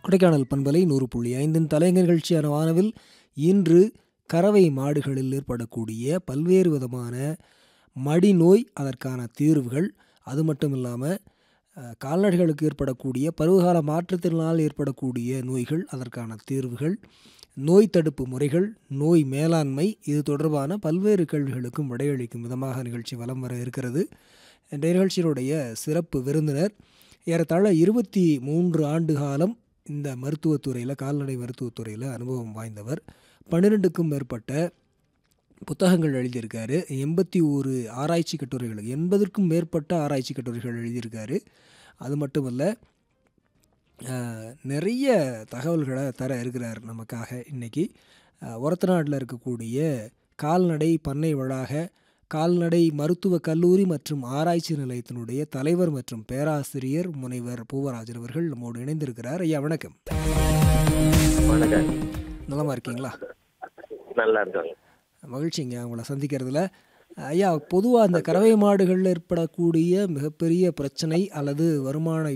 கொடைக்கானல் பண்பலை நூறு புள்ளி ஐந்தின் தலைங்க நிகழ்ச்சியான வானவில் இன்று கறவை மாடுகளில் ஏற்படக்கூடிய பல்வேறு விதமான மடிநோய் அதற்கான தீர்வுகள் அது மட்டும் இல்லாமல் கால்நடைகளுக்கு ஏற்படக்கூடிய பருவகால மாற்றத்தினால் ஏற்படக்கூடிய நோய்கள் அதற்கான தீர்வுகள் நோய் தடுப்பு முறைகள் நோய் மேலாண்மை இது தொடர்பான பல்வேறு கேள்விகளுக்கும் விடையளிக்கும் விதமாக நிகழ்ச்சி வலம் வர இருக்கிறது இந்த நிகழ்ச்சியினுடைய சிறப்பு விருந்தினர் ஏறத்தாழ இருபத்தி மூன்று ஆண்டு காலம் இந்த மருத்துவத்துறையில் கால்நடை மருத்துவத்துறையில் அனுபவம் வாய்ந்தவர் பன்னிரெண்டுக்கும் மேற்பட்ட புத்தகங்கள் எழுதியிருக்காரு எண்பத்தி ஒரு ஆராய்ச்சி கட்டுரைகள் எண்பதற்கும் மேற்பட்ட ஆராய்ச்சி கட்டுரைகள் எழுதியிருக்காரு அது மட்டுமல்ல அஹ், நிறைய தகவல்களை தர இருக்கிறார் நமக்காக இன்னைக்கு அஹ், ஒரத்தநாட்டில் இருக்கக்கூடிய கால்நடை பண்ணை வளாக கால்நடை மருத்துவக் கல்லூரி மற்றும் ஆராய்ச்சி நிலையத்தினுடைய தலைவர் மற்றும் பேராசிரியர் முனைவர் பூவராஜன் அவர்கள் நம்மோடு இணைந்திருக்கிறார் ஐயா வணக்கம் வணக்கம் நலமா இருக்கீங்களா நல்லா இருக்காங்க மகிழ்ச்சிங்க உங்களை சந்திக்கிறதுல ஐயா பொதுவாக அந்த கறவை மாடுகளில் ஏற்படக்கூடிய மிகப்பெரிய பிரச்சனை அல்லது வருமான